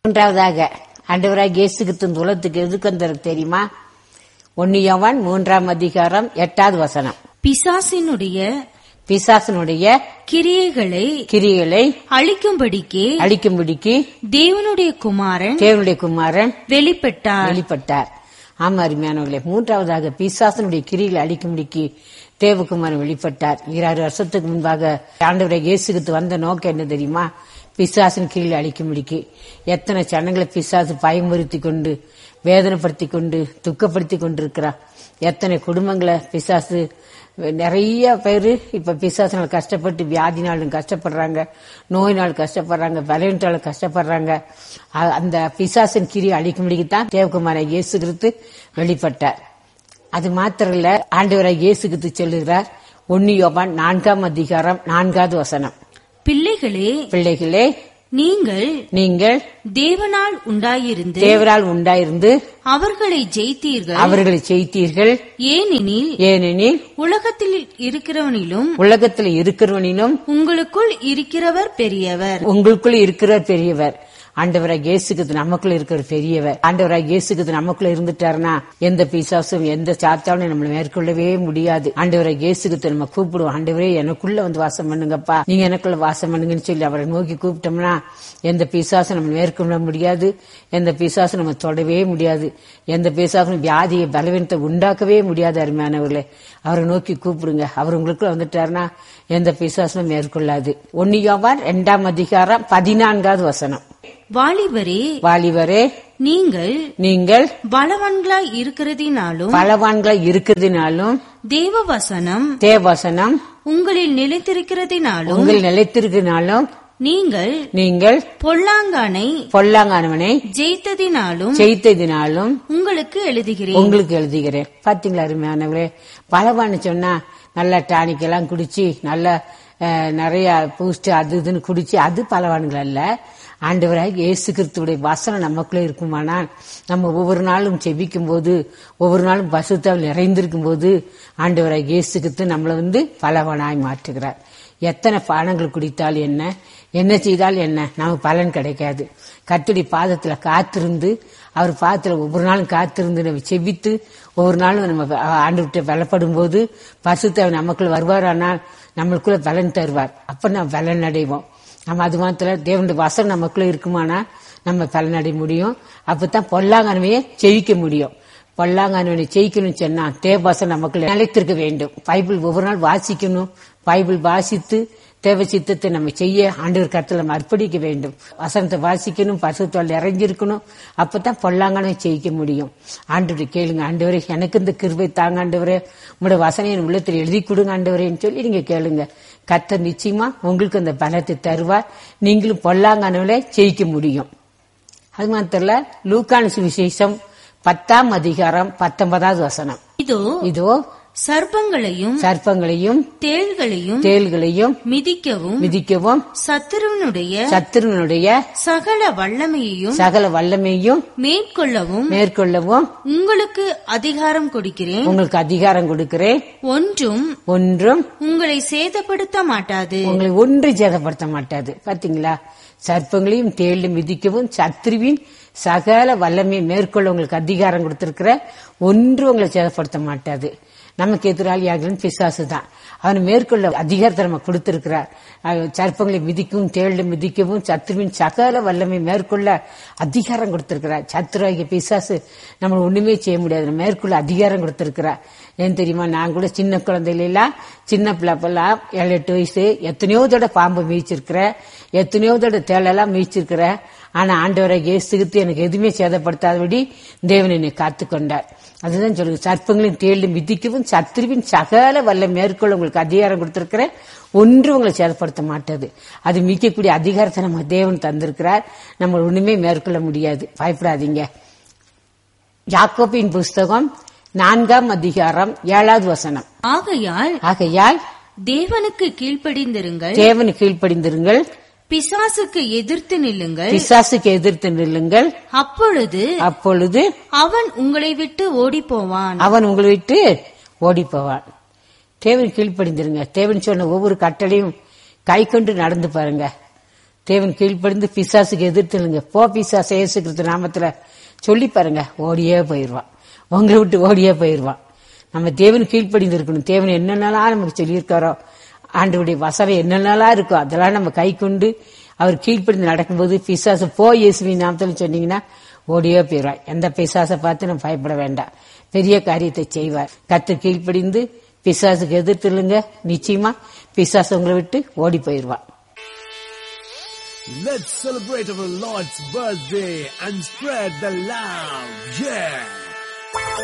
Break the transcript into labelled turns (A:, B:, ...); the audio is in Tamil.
A: மூன்றாவதாக ஆண்டவராக இயேசு கிறிஸ்து உலகத்துக்கு எதுக்கு வந்தாரு தெரியுமா ஒன்னியவன் மூன்றாம் அதிகாரம் எட்டாவது வசனம்
B: பிசாசினுடைய
A: பிசாசனுடைய
B: கிரியைகளை
A: கிரிகளை
B: அழிக்கும்படிக்கு
A: அழிக்கும்படிக்கு
B: தேவனுடைய குமாரன்
A: தேவனுடைய குமாரன்
B: வெளிப்பட்டார்
A: வெளிப்பட்டார் ஆமா அருமையானவர்களே மூன்றாவதாக பிசாசனுடைய கிரிகளை அழிக்கும்படிக்கு தேவகுமாரன் வெளிப்பட்டார் ஈராறு வருஷத்துக்கு முன்பாக ஆண்டவரை இயேசுக்கு வந்த நோக்கம் என்ன தெரியுமா பிசாசின் கிரிகளை அழிக்கும்படிக்கு எத்தனை சனங்களை பிசாசு பயமுறுத்தி கொண்டு வேதனைப்படுத்தி கொண்டு துக்கப்படுத்தி கொண்டிருக்கிறான் எத்தனை குடும்பங்களை பிசாசு நிறைய பேரு இப்ப பிசாசினால் கஷ்டப்பட்டு வியாதினாலும் கஷ்டப்படுறாங்க நோயினால் கஷ்டப்படுறாங்க பலவீனத்தாலும் கஷ்டப்படுறாங்க அ- அந்த பிசாசின் கிரி அழிக்கும்படிக்கு தான் தேவகுமார இயேசு கிறிஸ்து வெளிப்பட்டார் அது மாத்திரம் இல்ல ஆண்டவராக இயேசு கிறிஸ்து சொல்லுகிறார் ஒன்னு யோவான் நான்காம் அதிகாரம் நான்காவது வசனம்
B: பிள்ளைகளே
A: பிள்ளைகளே
B: நீங்கள்
A: நீங்கள்
B: தேவனால் உண்டாயிருந்து
A: தேவரால் உண்டாயிருந்து
B: அவர்களை ஜெயித்தீர்கள்
A: அவர்களை செய்தீர்கள்
B: ஏனெனில்
A: ஏனெனில்
B: உலகத்தில் இருக்கிறவனிலும்
A: உலகத்தில் இருக்கிறவனிலும்
B: உங்களுக்குள் இருக்கிறவர் பெரியவர்
A: உங்களுக்குள்ள இருக்கிற பெரியவர் ஆண்டவராக இயேசுக்கு நமக்குள்ள இருக்கிற பெரியவர் ஆண்டவராக இயேசுக்கு நமக்குள்ள இருந்துட்டாருன்னா எந்த பிசாசும் எந்த சாத்தாலும் நம்மள மேற்கொள்ளவே முடியாது ஆண்டவராக இயேசுக்கு நம்ம கூப்பிடுவோம் ஆண்டவரே எனக்குள்ள வந்து வாசம் பண்ணுங்கப்பா நீங்க எனக்குள்ள வாசம் பண்ணுங்கன்னு சொல்லி அவரை நோக்கி கூப்பிட்டோம்னா எந்த பிசாசும் நம்ம மேற்கொள்ள முடியாது எந்த பிசாசும் நம்ம தொடவே முடியாது எந்த பிசாசும் வியாதியை பலவீனத்தை உண்டாக்கவே முடியாது அருமையானவர்களே அவரை நோக்கி கூப்பிடுங்க அவர் உங்களுக்குள்ள வந்துட்டாருன்னா எந்த பிசாசும் மேற்கொள்ளாது ஒன்னியோவான் இரண்டாம் அதிகாரம் பதினான்காவது வசனம்
B: வாலிபரே
A: வாலிபரே
B: நீங்கள்
A: நீங்கள்
B: பலவான்களாய் இருக்கிறதினாலும்
A: பலவான்களாய் இருக்கிறதுனாலும்
B: தேவ வசனம்
A: தேவசனம்
B: உங்களில் நிலைத்திருக்கிறதினாலும்
A: உங்கள் நிலைத்திருக்கினாலும்
B: நீங்கள்
A: நீங்கள்
B: பொல்லாங்கானை
A: பொல்லாங்கானவனை
B: ஜெயித்ததினாலும்
A: செய்ததினாலும்
B: உங்களுக்கு எழுதுகிறேன்
A: உங்களுக்கு எழுதுகிறேன் பாத்தீங்களா அருமையானவரே பலவான்னு சொன்னா நல்ல டானிக் எல்லாம் குடிச்சு நல்ல அஹ், நிறைய பூஸ்ட் அது இதுன்னு குடிச்சு அது பலவான்கள் அல்ல ஆண்டவராக இயேசு கிறிஸ்துவுடைய வசனம் நமக்குள்ளே இருக்குமானால் நம்ம ஒவ்வொரு நாளும் செபிக்கும் போது ஒவ்வொரு நாளும் பசுத்தால் நிறைந்திருக்கும் போது ஆண்டவராக இயேசு கிறிஸ்து நம்மளை வந்து பலவானாய் மாற்றுகிறார் எத்தனை பானங்கள் குடித்தால் என்ன என்ன செய்தால் என்ன நமக்கு பலன் கிடைக்காது கர்த்தருடைய பாதத்துல காத்திருந்து அவர் பாதத்துல ஒவ்வொரு நாளும் காத்திருந்து நம்ம செபித்து ஒவ்வொரு நாளும் நம்ம ஆண்டு விட்டு பலப்படும் போது பசுத்த நமக்குள்ள வருவாரானால் நம்மளுக்குள்ள பலன் தருவார் அப்ப நம்ம பலன் அடைவோம் நம்ம அது மாத்திரம் தேவனுடைய வசனம் நமக்குள்ள இருக்குமானா நம்ம பலன் அடைய முடியும் அப்பதான் பொல்லாங்கனவையே ஜெயிக்க முடியும் பொல்லாங்கனவனை ஜெயிக்கணும்னு சொன்னா தேவபாசம் நமக்குள்ள நிலைத்திருக்க வேண்டும் பைபிள் ஒவ்வொரு நாள் வாசிக்கணும் பைபிள் வாசித்து தேவ சித்தத்தை நம்ம செய்ய ஆண்டவர் கருத்துல நம்ம அர்ப்பணிக்க வேண்டும் வசனத்தை வாசிக்கணும் பசுத்தால் இறங்கியிருக்கணும் அப்பதான் பொல்லாங்கனை ஜெயிக்க முடியும் ஆண்டவரை கேளுங்க ஆண்டவரே எனக்கு இந்த கிருபை தாங்க ஆண்டவரே உங்களோட வசனம் என் உள்ளத்தில் எழுதி கொடுங்க ஆண்டவரேன்னு சொல்லி நீங்க கேளுங்க கர்த்தர் நிச்சயமா உங்களுக்கு அந்த பலத்தை தருவார் நீங்களும் பொல்லாங்கனவில ஜெயிக்க முடியும் அது மாத்திரல லூக்கான சுவிசேஷம் பத்தாம் அதிகாரம் பத்தொன்பதாவது வசனம்
B: இதோ
A: இதோ
B: சர்ப்பங்களையும்
A: சர்ப்பங்களையும்
B: தேள்களையும்
A: தேள்களையும்
B: மிதிக்கவும்
A: மிதிக்கவும்
B: சத்துருவனுடைய
A: சத்துருவனுடைய
B: சகல வல்லமையையும்
A: சகல வல்லமையும்
B: மேற்கொள்ளவும்
A: மேற்கொள்ளவும்
B: உங்களுக்கு அதிகாரம் கொடுக்கிறேன்
A: உங்களுக்கு அதிகாரம் கொடுக்கிறேன்
B: ஒன்றும்
A: ஒன்றும்
B: உங்களை சேதப்படுத்த மாட்டாது
A: உங்களை ஒன்று சேதப்படுத்த மாட்டாது பாத்தீங்களா சர்ப்பங்களையும் தேளும் மிதிக்கவும் சத்ருவின் சகல வல்லமையை மேற்கொள்ள உங்களுக்கு அதிகாரம் கொடுத்திருக்கிற ஒன்று உங்களை சேதப்படுத்த மாட்டாது நமக்கு எதிராளியாகிறன் பிசாசு தான் அவன் மேற்கொள்ள அதிகாரத்தை நம்ம கொடுத்திருக்கிறார் அஹ் சர்ப்பங்களை மிதிக்கவும் தேளை மிதிக்கவும் சத்ருவின் சகல வல்லமை மேற்கொள்ள அதிகாரம் கொடுத்திருக்கிறார் சத்ருவாகிய பிசாசு நம்ம ஒண்ணுமே செய்ய முடியாது நம்ம மேற்கொள்ள அதிகாரம் கொடுத்திருக்கிறார் ஏன் தெரியுமா நான் கூட சின்ன குழந்தையில எல்லாம் சின்ன பிள்ளைப்பெல்லாம் ஏழு எட்டு வயசு எத்தனையோ தடவை பாம்பு மீச்சிருக்கிறேன் எத்தனையோ தடவை தேளெல்லாம் மீச்சிருக்கிறேன் ஆனா ஆண்டவரை இயேசுகித்து எனக்கு எதுவுமே சேதப்படுத்தாதபடி தேவன் என்னை காத்துக்கொண்டார் அதுதான் சொல்லுங்க சர்ப்பங்களையும் தேளும் மிதிக்கவும் சத்ருவின் சகல வல்ல மேற்கொள்ள உங்களுக்கு அதிகாரம் கொடுத்திருக்கிறேன் ஒன்று உங்களை சேதப்படுத்த மாட்டாது அது மிக்கக்கூடிய அதிகாரத்தை நம்ம தேவன் தந்திருக்கிறார் நம்ம ஒண்ணுமே மேற்கொள்ள முடியாது பயப்படாதீங்க யாக்கோபின் புஸ்தகம் நான்காம் அதிகாரம் ஏழாவது வசனம்
B: ஆகையால்
A: ஆகையால்
B: தேவனுக்கு கீழ்ப்படிந்திருங்கள்
A: தேவனு கீழ்ப்படிந்திருங்கள்
B: பிசாசுக்கு எதிர்த்து நில்லுங்கள்
A: பிசாசுக்கு எதிர்த்து நில்லுங்கள்
B: அப்பொழுது
A: அப்பொழுது
B: அவன் உங்களை விட்டு ஓடிப் போவான்
A: அவன் உங்களை விட்டு ஓடி போவான் தேவன் கீழ்ப்படிந்திருங்க தேவன் சொன்ன ஒவ்வொரு கட்டளையும் கை கொண்டு நடந்து பாருங்க தேவன் கீழ்ப்படிந்து பிசாசுக்கு எதிர்த்துலுங்க போ பிசாசு இயேசு கிறிஸ்து நாமத்துல சொல்லி பாருங்க ஓடியே போயிடுவான் உங்களை விட்டு ஓடியே போயிடுவான் நம்ம தேவன் கீழ்ப்படிந்து இருக்கணும் தேவன் என்னென்னலாம் நமக்கு சொல்லியிருக்காரோ ஆண்டவருடைய வசனம் என்னென்னலாம் இருக்கோ அதெல்லாம் நம்ம கை கொண்டு அவர் கீழ்ப்படிந்து நடக்கும்போது பிசாசு போ இயேசுவின் நாமத்தில் சொன்னீங்கன்னா ஓடியே போயிடுவான் எந்த பிசாசை பார்த்து நம்ம பயப்பட வேண்டாம் பெரிய காரியத்தை செய்வார் கத்து கீழ்ப்படிந்து பிசாசுக்கு எதிர்த்துலுங்க நிச்சயமா பிசாசு உங்களை விட்டு ஓடி போயிடுவான்
C: Let's celebrate our Lord's birthday and spread the love. Yeah.